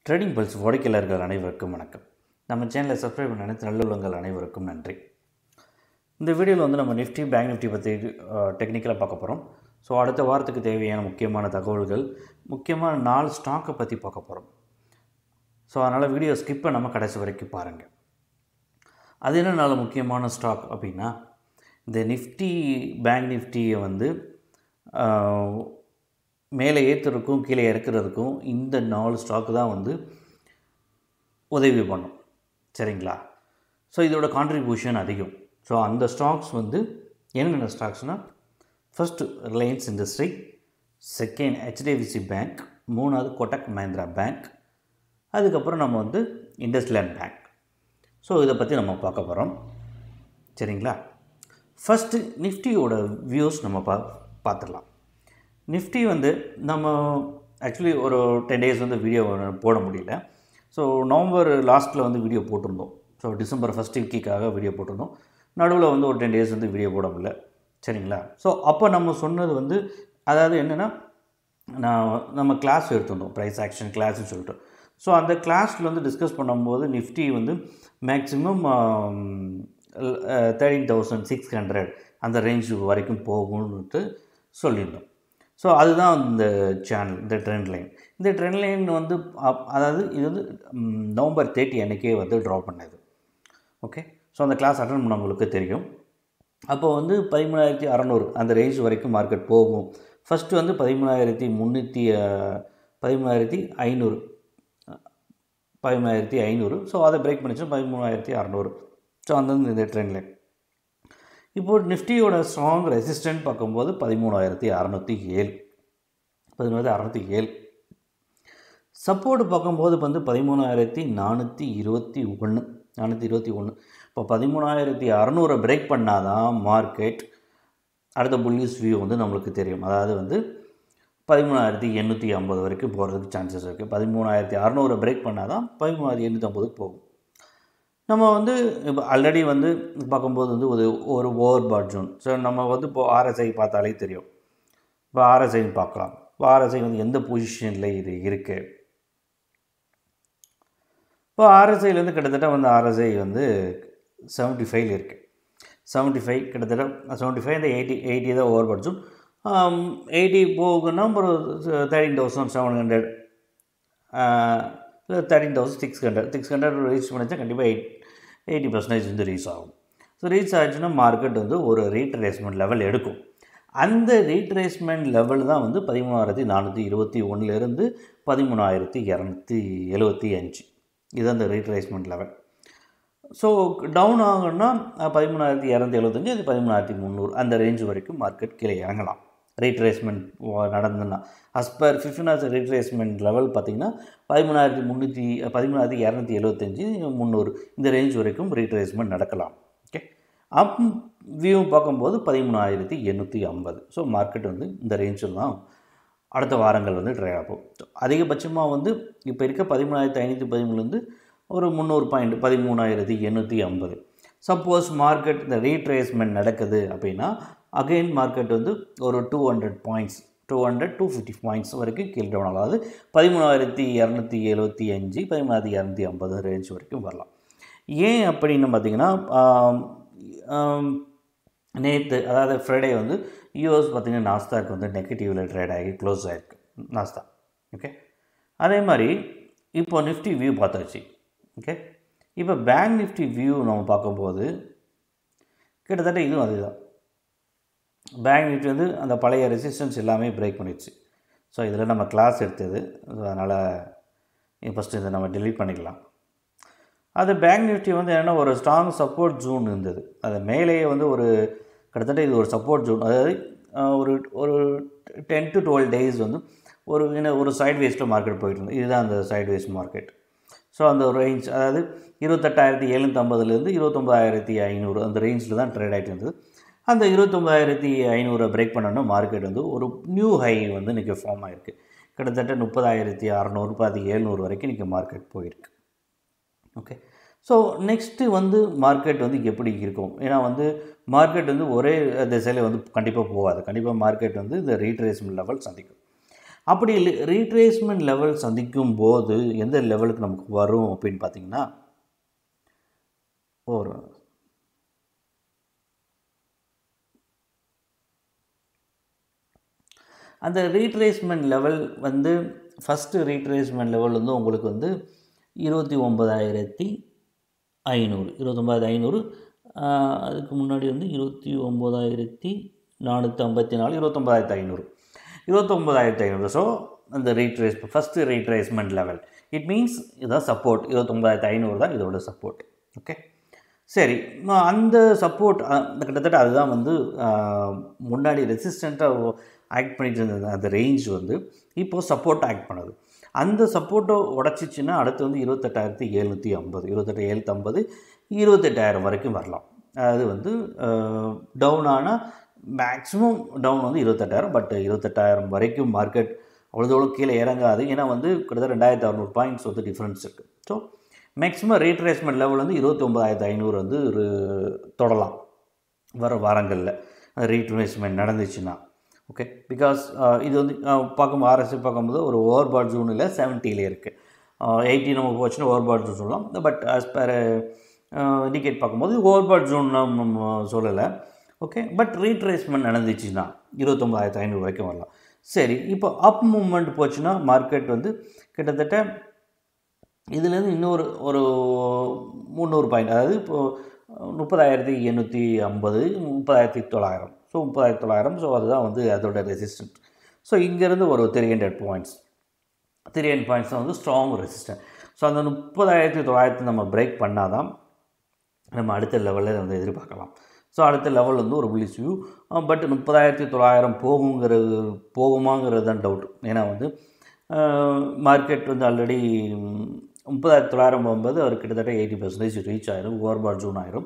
trading pulse வாடிக்கையாளர்கள் அனைவருக்கும் வணக்கம் நம்ம சேனலை சப்ஸ்கிரைப் பண்ண அனைத்து நல்லுள்ளங்கள் அனைவருக்கும் நன்றி இந்த வீடியோவில் வந்து நம்ம நிஃப்டி பேங்க் நிஃப்டி பற்றி டெக்னிக்கலாக பார்க்க போகிறோம் ஸோ அடுத்த வாரத்துக்கு தேவையான முக்கியமான தகவல்கள் முக்கியமான நாலு ஸ்டாக்கை பற்றி பார்க்க போகிறோம் ஸோ அதனால் வீடியோ ஸ்கிப் பண்ணாமல் கடைசி வரைக்கும் பாருங்கள் அது என்ன நாலு முக்கியமான ஸ்டாக் அப்படின்னா இந்த நிஃப்டி பேங்க் நிஃப்டியை வந்து ஆஹ், மேலே ஏற்றுறதுக்கும் கீழே இறக்குறதுக்கும் இந்த நாலு ஸ்டாக்கு தான் வந்து உதவி பண்ணும் சரிங்களா ஸோ இதோட கான்ட்ரிபியூஷன் அதிகம் ஸோ அந்த ஸ்டாக்ஸ் வந்து என்னென்ன ஸ்டாக்ஸ்னால் first Reliance industry second HDFC bank மூணாவது கொட்டக் மஹிந்திரா பேங்க் அதுக்கப்புறம் நம்ம வந்து இண்டஸ்லேண்ட் பேங்க் ஸோ இதை பற்றி நம்ம பார்க்க போகிறோம் சரிங்களா ஃபஸ்ட்டு நிஃப்டியோட வியூஸ் நம்ம பா பார்த்துடலாம் நிஃப்டி வந்து நம்ம ஆக்சுவலி ஒரு டென் டேஸ் வந்து வீடியோ போட முடியல ஸோ நவம்பர் லாஸ்ட்டில் வந்து வீடியோ போட்டிருந்தோம் ஸோ டிசம்பர் ஃபஸ்ட் வீக்காக வீடியோ போட்டிருந்தோம் நடுவில் வந்து ஒரு டென் டேஸ் வந்து வீடியோ போட முடியல சரிங்களா ஸோ அப்போ நம்ம சொன்னது வந்து அதாவது என்னென்னா நான் நம்ம கிளாஸ் எடுத்திருந்தோம் ப்ரைஸ் ஆக்ஷன் கிளாஸ்னு சொல்லிட்டு ஸோ அந்த கிளாஸில் வந்து டிஸ்கஸ் பண்ணும்போது நிஃப்டி வந்து maximum thirteen thousand six hundred அந்த ரேஞ்ச் வரைக்கும் போகும்னுட்டு சொல்லியிருந்தோம் ஸோ அதுதான் இந்த சேனல் இந்த ட்ரெண்ட் லைன் இந்த ட்ரெண்ட் லைன் வந்து அப்- அதாவது இது வந்து ம், நவம்பர் தேர்ட்டி அன்னைக்கே வந்து ட்ரா பண்ணது ஓகே ஸோ அந்த கிளாஸ் அட்டன் பண்ணவங்களுக்கு தெரியும் அப்போ வந்து பதிமூணாயிரத்தி அறநூறு அந்த ரேஞ்ச் வரைக்கும் மார்க்கெட் போகும் ஃபஸ்ட்டு வந்து பதிமூணாயிரத்தி முந்நூற்றி பதிமூணாயிரத்தி ஐநூறு பதிமூணாயிரத்தி ஐநூறு ஸோ அதை பிரேக் பண்ணிச்சு பதிமூணாயிரத்தி அறநூறு ஸோ அந்த இந்த ட்ரெண்ட் லைன் இப்போ நிஃப்டியோட ஸ்ட்ராங் ரெசிஸ்டன்ட் பார்க்கும்போது பதிமூணாயிரத்தி அறநூற்றி ஏழு பதிமூணாயிரத்தி அறநூற்றி ஏழு சப்போர்ட் பார்க்கும்போது வந்து பதிமூணாயிரத்தி நானூற்றி இருபத்தி ஒன்று நானூற்றி இருபத்தி ஒன்று இப்போ பதிமூணாயிரத்தி அறநூறை பிரேக் பண்ணாதான் மார்க்கெட் அடுத்த புல்லிஸ் வியூ வந்து நம்மளுக்கு தெரியும் அதாவது வந்து பதிமூணாயிரத்தி எண்ணூற்றி ஐம்பது வரைக்கும் போகிறதுக்கு சான்சஸ் இருக்குது பதிமூணாயிரத்தி அறநூறை பிரேக் பண்ணால் தான் பதிமூணாயிரத்தி எண்ணூற்றி ஐம்பதுக்கு போகும் நம்ம வந்து இப்போ ஆல்ரெடி வந்து பார்க்கும்போது வந்து ஒரு ஒரு ஓவர் பாட் ஜோன் ஸோ நம்ம வந்து இப்போ ஆர்எஸ்ஐ பார்த்தாலே தெரியும் இப்போ ஆர்எஸ்ஐன்னு பார்க்கலாம் இப்போ ஆர்எஸ்ஐ வந்து எந்த பொசிஷனில் இது இருக்குது இப்போ ஆர்எஸ்ஐலேருந்து கிட்டத்தட்ட வந்து ஆர்எஸ்ஐ வந்து செவன்ட்டி ஃபைவ்ல இருக்குது செவன்ட்டி ஃபைவ் கிட்டத்தட்ட செவன்ட்டி ஃபைவ் இந்த எயிட்டி எயிட்டி தான் ஓவர் பட்ஜும் எயிட்டி போகுன்னா ஒரு thirteen thousand seven hundred thirteen thousand six hundred six hundred reach பண்ணிச்சா கண்டிப்பாக எயிட் எயிட்டி பர்சன்டேஜ் வந்து ரீச் ஆகும் ஸோ ரீச் ஆச்சுன்னா மார்க்கெட் வந்து ஒரு ரீட்ரேஸ்மெண்ட் லெவல் எடுக்கும் அந்த ரீட்ரேஸ்மெண்ட் லெவல் தான் வந்து பதிமூணாயிரத்தி நானூற்றி இருபத்தி ஒன்றுலேருந்து பதிமூணாயிரத்தி இரநூத்தி எழுபத்தி அஞ்சு இது அந்த ரீட்ரேஸ்மெண்ட் லெவல் ஸோ டவுன் ஆகும்னா அஹ், பதிமூணாயிரத்தி இரநூத்தி எழுபத்தஞ்சு அது பதிமூணாயிரத்தி முந்நூறு அந்த ரேஞ்ச் வரைக்கும் மார்க்கெட் கீழே இறங்கலாம் ரீட்ரேஸ்மெண்ட் நடந்ததுன்னா அஸ் பர் ஃபிஃப்டினாஸ் ரீட்ரேஸ்மெண்ட் லெவல் பார்த்திங்கன்னா பதிமூணாயிரத்தி முந்நூற்றி பதிமூணாயிரத்தி இரநூத்தி எழுபத்தஞ்சு முந்நூறு இந்த ரேஞ்ச் வரைக்கும் ரீட்ரேஸ்மெண்ட் நடக்கலாம் ஓகே அப் வியூ பார்க்கும்போது பதிமூணாயிரத்தி எண்ணூற்றி ஐம்பது ஸோ மார்க்கெட் வந்து இந்த ரேஞ்சில் தான் அடுத்த வாரங்கள் வந்து ட்ரை ஆகும் அதிகபட்சமாக வந்து இப்போ இருக்க பதிமூணாயிரத்தி ஐநூற்றி பதிமூணுலேருந்து ஒரு முந்நூறு பாயிண்ட் பதிமூணாயிரத்தி எண்ணூற்றி ஐம்பது சப்போஸ் மார்க்கெட் இந்த ரீட்ரேஸ்மெண்ட் நடக்குது அப்படின்னா அகைன் மார்க்கெட் வந்து ஒரு two hundred points two hundred two fifty points வரைக்கும் கீழே டவுன் ஆகும் அதாவது பதிமூணாயிரத்தி இரநூத்தி எழுபத்தி அஞ்சு பதிமூணாயிரத்தி இரநூத்தி ஐம்பது ரேஞ்ச் வரைக்கும் வரலாம் ஏன் அப்படின்னு பார்த்தீங்கன்னா நேற்று அதாவது ஃப்ரைடே வந்து யூஎஸ் பார்த்தீங்கன்னா நாஸ்தாக் வந்து நெகட்டிவில் ட்ரேட் ஆகி க்ளோஸ் ஆகிருக்கு நாஸ்தா ஓகே அதே மாதிரி இப்போ நிஃப்டி வியூ பார்த்தாச்சு ஓகே இப்போ பேங்க் நிஃப்டி வியூ நம்ம பார்க்கும்போது கிட்டத்தட்ட இதுவும் அதுதான் பேங்க் நிஃப்டி வந்து அந்த பழைய ரெசிஸ்டன்ஸ் எல்லாமே பிரேக் பண்ணிடுச்சு ஸோ இதில் நம்ம கிளாஸ் எடுத்தது ஸோ அதனால் ஃபஸ்ட்டு இதை நம்ம delete பண்ணிக்கலாம் அது பேங்க் நிஃப்டி வந்து என்னென்னா ஒரு ஸ்ட்ராங் சப்போர்ட் ஜோன் இருந்தது அது மேலேயே வந்து ஒரு கிட்டத்தட்ட இது ஒரு சப்போர்ட் ஜோன் அதாவது அஹ், ஒரு ஒரு டென் டு டுவெல் டேஸ் வந்து ஒரு என்ன ஒரு சைட் வேஸில் மார்க்கெட் போயிட்டு இருந்தது இதுதான் அந்த சைட் வேஸ் மார்க்கெட் ஸோ அந்த ரேஞ்ச் அதாவது இருபத்தெட்டாயிரத்தி எழுநூற்றம்பதுலேருந்து இருபத்தொம்பதாயிரத்தி ஐநூறு அந்த ரேஞ்சில் தான் ட்ரேட் ஆகிட்டு இருந்தது அந்த இருபத்தொம்பதாயிரத்தி ஐநூறை பிரேக் பண்ணோன்னா மார்க்கெட் வந்து ஒரு நியூ ஹை வந்து இன்றைக்கி ஃபார்ம் ஆகிருக்கு கிட்டத்தட்ட முப்பதாயிரத்தி அறநூறு முப்பத்தி எழுநூறு வரைக்கும் இன்றைக்கி மார்க்கெட் போயிருக்கு ஓகே ஸோ நெக்ஸ்ட்டு வந்து மார்க்கெட் வந்து எப்படி இருக்கும் ஏன்னா வந்து மார்க்கெட் வந்து ஒரே திசையில் வந்து கண்டிப்பாக போகாது கண்டிப்பாக மார்க்கெட் வந்து இந்த ரீட்ரேஸ்மெண்ட் லெவல் சந்திக்கும் அப்படி ரீட்ரேஸ்மெண்ட் லெவல் சந்திக்கும் போது எந்த லெவலுக்கு நமக்கு வரும் அப்படின்னு பார்த்தீங்கன்னா ஒரு அந்த ரீட்ரேஸ்மெண்ட் லெவல் வந்து ஃபஸ்ட்டு ரீட்ரேஸ்மெண்ட் லெவல் வந்து உங்களுக்கு வந்து இருபத்தி ஒம்பதாயிரத்தி ஐநூறு இருபத்தொம்பதாயிரத்தி ஐநூறு அதுக்கு முன்னாடி வந்து இருபத்தி ஒம்பதாயிரத்தி நானூற்றி ஐம்பத்தி நாலு இருபத்தொம்பதாயிரத்தி ஐநூறு இருபத்தொம்பதாயிரத்தி ஐநூறு ஸோ அந்த retrace first retracement level it means இதுதான் சப்போர்ட் இருபத்தொம்பதாயிரத்தி ஐநூறு தான் இதோட சப்போர்ட் ஓகே சரி ம- அந்த சப்போர்ட் கிட்டத்தட்ட அதுதான் வந்து ஆஹ், முன்னாடி ரெசிஸ்டண்ட்டாக ஆக்ட் பண்ணிட்டு இருந்தது அந்த ரேஞ்ச் வந்து இப்போது சப்போர்ட் ஆக்ட் பண்ணுது அந்த சப்போர்ட்டை உடச்சிச்சின்னா அடுத்து வந்து இருபத்தெட்டாயிரத்தி எழுநூற்றி ஐம்பது இருபத்தெட்டு எழுநூற்றி ஐம்பது இருபத்தெட்டாயிரம் வரைக்கும் வரலாம் அது வந்து டவுன் ஆனால் மேக்ஸிமம் டவுன் வந்து இருபத்தெட்டாயிரம் பட் இருபத்தெட்டாயிரம் வரைக்கும் மார்க்கெட் அவ்வளோ கீழே இறங்காது ஏன்னா வந்து கிட்டத்தட்ட ரெண்டாயிரத்தி அறநூறு பாயிண்ட்ஸ் வந்து டிஃப்ரென்ஸ் இருக்குது ஸோ மேக்ஸிமம் ரீட்ரேஸ்மெண்ட் லெவல் வந்து இருபத்தி ஒம்பதாயிரத்து ஐநூறு வந்து ஒரு தொடலாம் வர வாரங்களில் ரீட்ரேஸ்மெண்ட் நடந்துச்சுன்னா ஓகே பிகாஸ் இது வந்து அஹ், பார்க்கும் ஆர்எஸ்ஐ பார்க்கும்போது ஒரு ஓவர் பாட் ஜூனில் செவன்ட்டியில் இருக்குது எயிட்டி நம்ம போச்சுன்னா ஓவர் பாட் ஜூன் சொல்லலாம் பட் ஆஸ் பர் இண்டிகேட் பார்க்கும்போது ஓவர் பாட் ஜூன் நம்ம சொல்லலை ஓகே பட் ரீட்ரேஸ்மெண்ட் நடந்துச்சுன்னா இருபத்தொம்பதாயிரத்து ஐநூறு வரைக்கும் வரலாம் சரி இப்போ அப் மூமெண்ட் போச்சுன்னா மார்க்கெட் வந்து கிட்டத்தட்ட இதுலேருந்து இன்னொரு ஒரு முந்நூறு பாயிண்ட் அதாவது இப்போது முப்பதாயிரத்தி எண்ணூற்றி ஐம்பது முப்பதாயிரத்தி தொள்ளாயிரம் ஸோ முப்பதாயிரத்தி தொள்ளாயிரம் ஸோ அதுதான் வந்து அதோட ரெசிஸ்டன்ட் ஸோ இங்கேருந்து ஒரு three hundred points three hundred points வந்து ஸ்ட்ராங் ரெசிஸ்டன்ட் ஸோ அந்த முப்பதாயிரத்தி தொள்ளாயிரத்தி நம்ம பிரேக் பண்ணால் தான் நம்ம அடுத்த லெவலில் வந்து எதிர்பார்க்கலாம் ஸோ அடுத்த லெவல் வந்து ஒரு புள்ளிஸ் வியூ பட் முப்பதாயிரத்தி தொள்ளாயிரம் போகுங்கிறது போகுமாங்கிறது தான் டவுட் ஏன்னா வந்து மார்க்கெட் வந்து ஆல்ரெடி முப்பதாயிரத்தி தொள்ளாயிரம் போகும்போது அவர் கிட்டத்தட்ட எயிட்டி பர்சன்டேஜ் ரீச் ஆயிரும் ஓவர்பாட் ஜூன் ஆயிரும்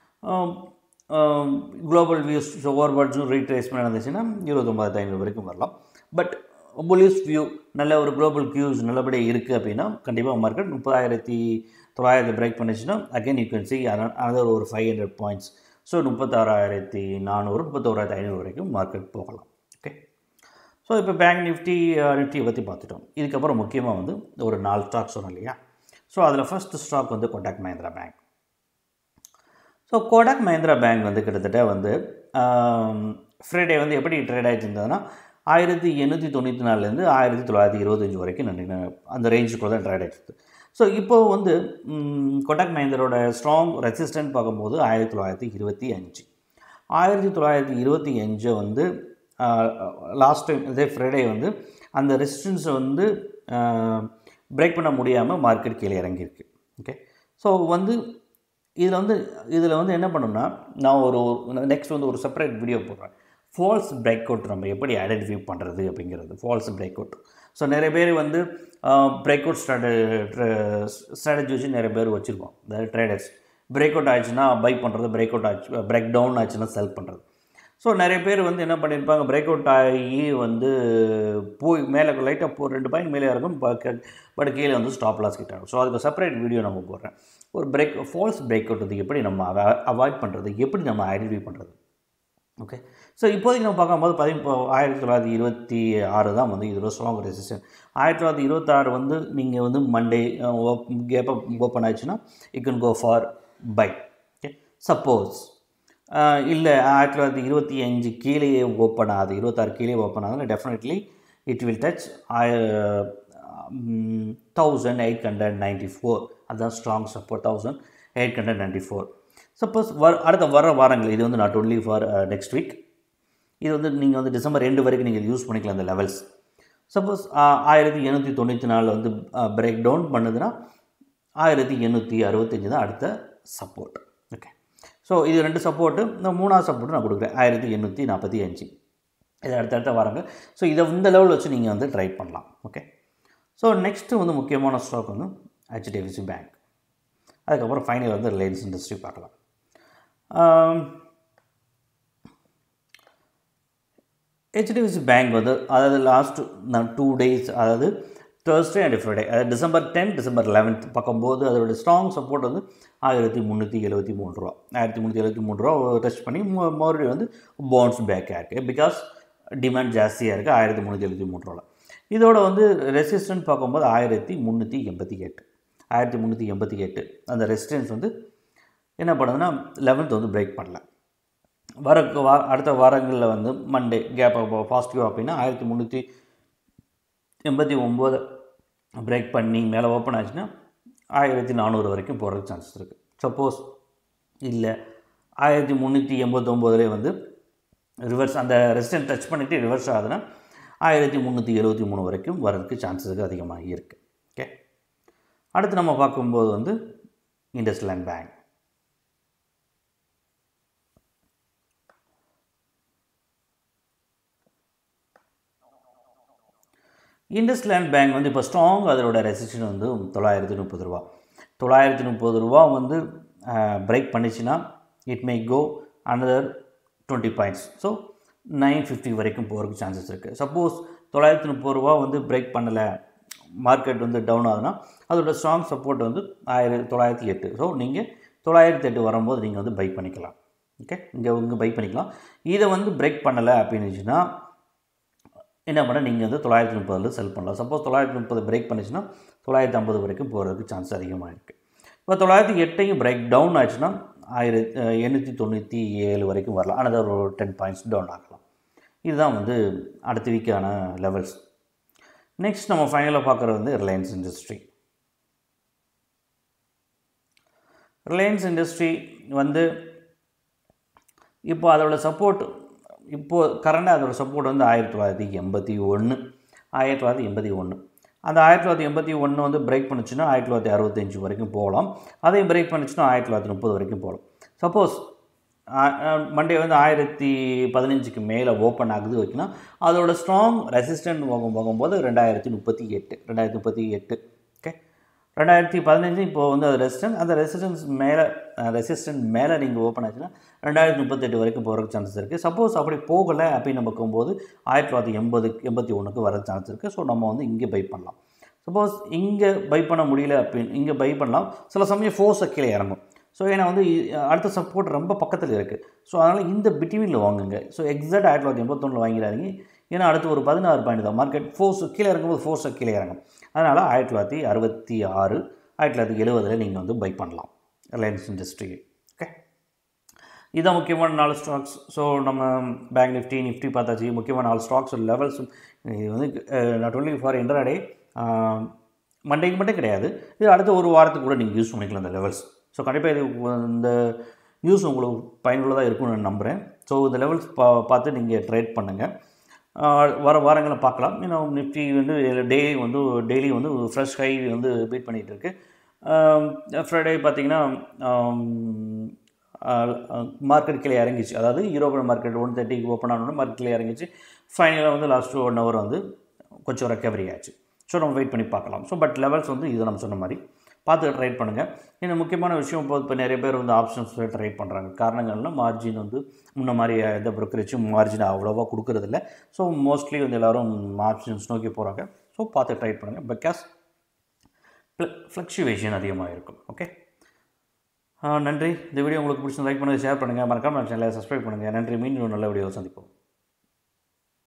global views overbought zone retracement நடந்துச்சுன்னா இருபத்தொம்பதாயிரத்தி ஐநூறு வரைக்கும் வரலாம் பட் புலிஸ் வியூ நல்ல ஒரு குளோபல் கியூஸ் நல்லபடியாக இருக்குது அப்படின்னா கண்டிப்பாக மார்க்கெட் முப்பதாயிரத்தி தொள்ளாயிரத்தி பிரேக் பண்ணிச்சுன்னா again you can see another ஒரு ஃபைவ் ஹண்ட்ரட் பாயிண்ட்ஸ் ஸோ முப்பத்தாறாயிரத்தி நானூறு முப்பத்தோராயிரத்தி ஐநூறு வரைக்கும் மார்க்கெட் போகலாம் ஓகே ஸோ இப்போ பேங்க் நிஃப்டி நிஃப்டியை பற்றி பார்த்துட்டோம் இதுக்கப்புறம் முக்கியமாக வந்து ஒரு நாலு ஸ்டாக் சொன்னோம் இல்லையா ஸோ அதில் ஃபர்ஸ்ட் ஸ்டாக் வந்து Kotak Mahindra bank so Kotak Mahindra bank வந்து கிட்டத்தட்ட வந்து ஃப்ரைடே வந்து எப்படி ட்ரேட் ஆகிட்டு இருந்ததுன்னா ஆயிரத்தி எண்ணூற்றி தொண்ணூற்றி நாலுலேருந்து ஆயிரத்தி தொள்ளாயிரத்தி இருபத்தஞ்சி வரைக்கும் நினை அந்த ரேஞ்சுக்குள்ள தான் ட்ரேட் ஆகிட்டு ஸோ இப்போ வந்து ம், கொட்டாக் மஹிந்திரோட ஸ்ட்ராங் ரெசிஸ்டன்ட் பார்க்கும்போது ஆயிரத்தி தொள்ளாயிரத்தி இருபத்தி அஞ்சு ஆயிரத்தி தொள்ளாயிரத்தி இருபத்தி அஞ்சை வந்து லாஸ்ட் டைம் இதே ஃப்ரைடே வந்து அந்த ரெசிஸ்டன்ஸை வந்து பிரேக் பண்ண முடியாமல் மார்க்கெட் கீழே இறங்கியிருக்கு ஓகே ஸோ வந்து இதில் வந்து இதில் வந்து என்ன பண்ணோம்னா நான் ஒரு நெக்ஸ்ட் வந்து ஒரு செப்பரேட் வீடியோ போடுறேன் ஃபால்ஸ் பிரேக் அவுட் நம்ம எப்படி ஐடென்டிஃபை பண்ணுறது அப்படிங்கிறது ஃபால்ஸ் பிரேக் அவுட் ஸோ நிறைய பேர் வந்து பிரேக் அவுட் ஸ்ட்ராட்ட ஸ்ட்ராட்டஜி வச்சு நிறைய பேர் வச்சுருக்கோம் அதாவது ட்ரேடர்ஸ் பிரேக் அவுட் ஆச்சுன்னா பை பண்ணுறது பிரேக் அவுட் ஆச்சு பிரேக் டவுன் ஆச்சுன்னா செல் பண்ணுறது ஸோ நிறைய பேர் வந்து என்ன பண்ணியிருப்பாங்க பிரேக் அவுட் ஆகி வந்து போய் மேலே லைட்டாக போ ரெண்டு பாயிண்ட் மேலே இருக்கும் பட் கீழே வந்து ஸ்டாப் லாஸ் கிட்ட ஸோ அதுக்கு செப்பரேட் வீடியோ நம்ம போடுறேன் ஒரு பிரேக் ஃபால்ஸ் பிரேக் அவுட் வந்து எப்படி நம்ம அவாய்ட் பண்ணுறது எப்படி நம்ம ஐடென்டிஃபை பண்ணுறது ஓகே ஸோ இப்போதைக்கு நம்ம பார்க்கும்போது பதி இப்போ ஆயிரத்தி தொள்ளாயிரத்தி இருபத்தி ஆறு தான் வந்து இதோட ஸ்ட்ராங் ரெசிஸ்டன் ஆயிரத்தி தொள்ளாயிரத்தி இருபத்தாறு வந்து நீங்கள் வந்து மண்டே கேப்பை ஓப்பன் ஆச்சுன்னா you can go for buy okay suppose இல்லை ஆயிரத்தி தொள்ளாயிரத்தி இருபத்தி அஞ்சு கீழேயே ஓப்பன் ஆகுது இருபத்தாறு கீழே ஓப்பன் ஆகுதுன்னா definitely it will touch thousand eight hundred ninety four அதுதான் strong support thousand eight hundred ninety four suppose வர அடுத்த வர வாரங்கள் இது வந்து not only for next week இது வந்து நீங்கள் வந்து டிசம்பர் ரெண்டு வரைக்கும் நீங்கள் யூஸ் பண்ணிக்கலாம் இந்த லெவல்ஸ் சப்போஸ் ஆயிரத்தி எண்ணூற்றி தொண்ணூற்றி நாலில் வந்து பிரேக் டவுன் பண்ணுதுன்னா ஆயிரத்தி எண்ணூற்றி அறுபத்தஞ்சு தான் அடுத்த சப்போர்ட் ஓகே ஸோ இது ரெண்டு சப்போர்ட்டு இந்த மூணாவது சப்போர்ட்டு நான் கொடுக்குறேன் ஆயிரத்தி எண்ணூற்றி நாற்பத்தி அஞ்சு இது அடுத்தடுத்த வாரங்கள் ஸோ இதை இந்த லெவலில் வச்சு நீங்கள் வந்து ட்ரை பண்ணலாம் ஓகே ஸோ நெக்ஸ்ட்டு வந்து முக்கியமான ஸ்டாக் வந்து ஹெச்டிஎஃப்சி பேங்க் அதுக்கப்புறம் ஃபைனல் வந்து ரிலையன்ஸ் இண்டஸ்ட்ரி பார்க்கலாம் ஹெச்டிஎஃப்சி பேங்க் வந்து அதாவது லாஸ்ட் டூ டேஸ் அதாவது தேர்ஸ்டே அண்ட் ஃப்ரைடே அதாவது டிசம்பர் டென் டிசம்பர் லெவன்த் பார்க்கும்போது அதோட ஸ்ட்ராங் சப்போர்ட் வந்து ஆயிரத்தி முந்நூற்றி எழுபத்தி மூணு ரூபா ஆயிரத்தி முந்நூற்றி எழுபத்தி மூணு ரூபா டச் பண்ணி ம- மறுபடியும் வந்து பவுன்ஸ் பேக் ஆயிருக்கு பிகாஸ் டிமாண்ட் ஜாஸ்தியாக இருக்குது ஆயிரத்தி முந்நூற்றி எழுபத்தி மூணு ரூபா இதோட வந்து ரெசிஸ்டன்ட் பார்க்கும்போது ஆயிரத்தி முந்நூற்றி எண்பத்தி எட்டு ஆயிரத்தி முந்நூற்றி எண்பத்தி எட்டு அந்த ரெசிஸ்டன்ஸ் வந்து என்ன பண்ணுதுன்னா லெவன்த் வந்து பிரேக் பண்ணல வர வா அடுத்த வாரங்களில் வந்து மண்டே கேப் பாசிட்டிவ் அப்படின்னா ஆயிரத்தி முந்நூற்றி எண்பத்தி ஒம்பது பிரேக் பண்ணி மேலே ஓப்பன் ஆச்சுன்னா ஆயிரத்தி நானூறு வரைக்கும் போகிறதுக்கு சான்சஸ் இருக்குது சப்போஸ் இல்லை ஆயிரத்தி முந்நூற்றி எண்பத்தொம்போதுலேயே வந்து ரிவர்ஸ் அந்த ரெசிஸ்டன்ட் டச் பண்ணிவிட்டு ரிவர்ஸ் ஆகுதுன்னா ஆயிரத்தி முந்நூற்றி எழுபத்தி மூணு வரைக்கும் வரதுக்கு சான்சஸ் அதிகமாக இருக்குது ஓகே அடுத்து நம்ம பார்க்கும்போது வந்து இண்டஸ்லேண்ட் பேங்க் இண்டஸ்லேண்ட் பேங்க் வந்து இப்போ ஸ்ட்ராங் அதோட ரெசிஸ்டன் வந்து தொள்ளாயிரத்தி முப்பது ரூபா தொள்ளாயிரத்தி முப்பது ரூபா வந்து பிரேக் பண்ணிச்சுன்னா it may go another twenty points so nine fifty வரைக்கும் போகிறதுக்கு சான்சஸ் இருக்குது சப்போஸ் தொள்ளாயிரத்தி முப்பது ரூபா வந்து பிரேக் பண்ணலை மார்க்கெட் வந்து டவுன் ஆகுதுன்னா அதோட ஸ்ட்ராங் சப்போர்ட் வந்து ஆயிரத்தி தொள்ளாயிரத்தி எட்டு ஸோ நீங்கள் தொள்ளாயிரத்தி எட்டு வரும்போது நீங்கள் வந்து பை பண்ணிக்கலாம் ஓகே இங்கே இங்கே பை பண்ணிக்கலாம் இதை வந்து பிரேக் பண்ணலை அப்படின்னுச்சுன்னா என்ன பண்ண நீங்கள் வந்து தொள்ளாயிரத்தி முப்பதில் செல் பண்ணலாம் சப்போஸ் தொள்ளாயிரத்தி முப்பது பிரேக் பண்ணிச்சுன்னா தொள்ளாயிரத்தி ஐம்பது வரைக்கும் போகிறதுக்கு சான்ஸ் அதிகமாக இருக்குது இப்போ தொள்ளாயிரத்தி எட்டையும் பிரேக் டவுன் ஆச்சுன்னா ஆயிரத்தி எண்ணூற்றி தொண்ணூற்றி ஏழு வரைக்கும் வரலாம் ஆனால் ஒரு டென் பாயிண்ட்ஸ் டவுன் ஆகலாம் இதுதான் வந்து அடுத்த வீக்கான லெவல்ஸ் நெக்ஸ்ட் நம்ம ஃபைனலாக பார்க்குறது வந்து ரிலையன்ஸ் இண்டஸ்ட்ரி ரிலையன்ஸ் இண்டஸ்ட்ரி வந்து இப்போ அதோட சப்போர்ட் இப்போது கரண்டாக அதோட சப்போர்ட் வந்து ஆயிரத்தி தொள்ளாயிரத்தி எண்பத்தி ஒன்று ஆயிரத்தி தொள்ளாயிரத்தி எண்பத்தி ஒன்று அந்த ஆயிரத்தி தொள்ளாயிரத்தி எண்பத்தி ஒன்று வந்து பிரேக் பண்ணுச்சுன்னா ஆயிரத்தி தொள்ளாயிரத்தி அறுபத்தஞ்சு வரைக்கும் போகலாம் அதையும் பிரேக் பண்ணுச்சுன்னா ஆயிரத்தி தொள்ளாயிரத்தி முப்பது வரைக்கும் போகலாம் சப்போஸ் மண்டே வந்து ஆயிரத்தி பதினஞ்சுக்கு மேலே ஓப்பன் ஆகுது வைக்கணும் அதோட ஸ்ட்ராங் ரெசிஸ்டன்ட் போகும் போகும்போது ரெண்டாயிரத்தி முப்பத்தி எட்டு ரெண்டாயிரத்தி முப்பத்தி எட்டு ஓகே ரெண்டாயிரத்தி பதினஞ்சு இப்போது வந்து அது ரெசிஸ்டன்ட் அந்த ரெசிஸ்டன்ஸ் மேலே ரெசிஸ்டன்ட் மேலே நீங்கள் ஓப்பன் ஆச்சுன்னா ரெண்டாயிரத்தி முப்பத்தெட்டு வரைக்கும் போகிறதுக்கு சான்சஸ் இருக்குது சப்போஸ் அப்படி போகலை அப்படின்னு நம்ம போகும்போது ஆயிரத்தி தொள்ளாயிரத்தி எண்பது எண்பத்தி ஒன்றுக்கு வர சான்ஸ் இருக்குது ஸோ நம்ம வந்து இங்கே பை பண்ணலாம் சப்போஸ் இங்கே பை பண்ண முடியல அப்படின்னு இங்கே பை பண்ணலாம் சில சமயம் ஃபோர்ஸை கீழே இறங்கும் ஸோ ஏன்னா வந்து அடுத்த சப்போர்ட் ரொம்ப பக்கத்தில் இருக்குது ஸோ அதனால் இந்த பிட்வீனில் வாங்குங்க ஸோ எக்ஸாக்ட் ஆயிரத்தி தொள்ளாயிரத்தி எண்பத்தொன்னில் வாங்கிறாதீங்க ஏன்னா அடுத்து ஒரு பதினாறு பாயிண்ட் தான் மார்க்கெட் ஃபோர்ஸ் கீழே இறங்கும்போது ஃபோர்ஸை கீழே இறங்கும் அதனால் ஆயிரத்தி தொள்ளாயிரத்தி அறுபத்தி ஆறு ஆயிரத்தி தொள்ளாயிரத்தி எழுபதில் நீங்கள் வந்து பை பண்ணலாம் ரிலையன்ஸ் இண்டஸ்ட்ரி ஓகே இதுதான் முக்கியமான நாலு ஸ்டாக்ஸ் ஸோ நம்ம பேங்க் நிஃப்டி நிஃப்டி பார்த்தாச்சு முக்கியமான நாலு ஸ்டாக்ஸ் லெவல்ஸ் இது வந்து நாட் ஒன்லி ஃபார் இன்டர்டே மண்டேக்கு மட்டும் கிடையாது இது அடுத்த ஒரு வாரத்துக்கு கூட நீங்கள் யூஸ் பண்ணிக்கலாம் இந்த லெவல்ஸ் ஸோ கண்டிப்பாக இது இந்த நியூஸ் உங்களுக்கு பயனுள்ளதாக இருக்கும்னு நான் நம்புகிறேன் ஸோ இந்த லெவல்ஸ் பா பார்த்து நீங்கள் ட்ரேட் பண்ணுங்கள் வர வாரங்களை பார்க்கலாம் ஏன்னா நிஃப்டி வந்து டெய்லி வந்து டெய்லி வந்து ஃப்ரெஷ் ஹை வந்து பீட் பண்ணிகிட்டு இருக்கு ஃப்ரைடே பார்த்திங்கன்னா மார்க்கெட் கீழே இறங்கிச்சு அதாவது யூரோப்பியன் மார்க்கெட் ஒன் தேர்ட்டிக்கு ஓப்பன் ஆனோட மார்க்கெட் கீழே இறங்கிச்சு ஃபைனலாக வந்து லாஸ்ட் ஒன் ஹவர் வந்து கொஞ்சம் ரெக்கவரி ஆச்சு ஸோ நம்ம வெயிட் பண்ணி பார்க்கலாம் ஸோ பட் லெவல்ஸ் வந்து இது நம்ம சொன்ன மாதிரி பார்த்து ட்ரேட் பண்ணுங்கள் இன்னும் முக்கியமான விஷயம் இப்போ இப்போ நிறைய பேர் வந்து ஆப்ஷன்ஸில் ட்ரேட் பண்ணுறாங்க காரணங்கள்லாம் மார்ஜின் வந்து முன்ன மாதிரி எந்த ப்ரோக்கரேஜும் மார்ஜின் அவ்வளோவா கொடுக்குறதில்ல ஸோ மோஸ்ட்லி வந்து எல்லோரும் ஆப்ஷன்ஸ் நோக்கி போகிறாங்க ஸோ பார்த்து ட்ரேட் பண்ணுங்கள் பிகாஸ் ஃப்ளக்சுவேஷன் அதிகமாக இருக்கும் ஓகே நன்றி இந்த வீடியோ உங்களுக்கு பிடிச்சி லைக் பண்ணுங்கள் ஷேர் பண்ணுங்கள் மறக்காமல் சேனலை சப்ஸ்கிரைப் பண்ணுங்கள் நன்றி மீண்டும் நல்ல வீடியோ சந்திப்போம்